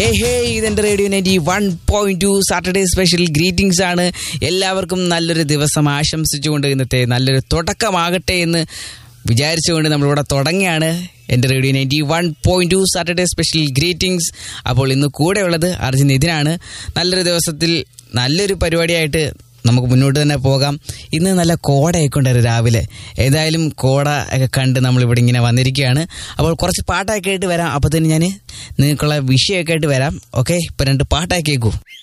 ഏ ഹേ ഇതെന്റെ radio ninety one point two Saturday special greetings ആണ് എല്ലാവർക്കും നല്ലൊരു ദിവസം ആശംസിച്ചുകൊണ്ട് ഇന്നത്തെ നല്ലൊരു തുടക്കമാകട്ടെ എന്ന് വിചാരിച്ചുകൊണ്ട് നമ്മളിവിടെ തുടങ്ങിയാണ് എൻ്റെ radio ninety one point two Saturday special greetings അപ്പോൾ ഇന്ന് കൂടെയുള്ളത് അർജുൻ ഇതിനാണ് നല്ലൊരു ദിവസത്തിൽ നല്ലൊരു പരിപാടിയായിട്ട് നമുക്ക് മുന്നോട്ട് തന്നെ പോകാം ഇന്ന് നല്ല കോടയൊക്കെ ഉണ്ടായിരുന്നു രാവിലെ ഏതായാലും കോട ഒക്കെ കണ്ട് നമ്മളിവിടെ ഇങ്ങനെ വന്നിരിക്കുകയാണ് അപ്പോൾ കുറച്ച് പാട്ടൊക്കെ ആയിട്ട് വരാം അപ്പോൾ തന്നെ ഞാൻ നിങ്ങൾക്കുള്ള വിഷയമൊക്കെ ആയിട്ട് വരാം ഓക്കെ ഇപ്പം രണ്ട് പാട്ടൊക്കെ കേൾക്കൂ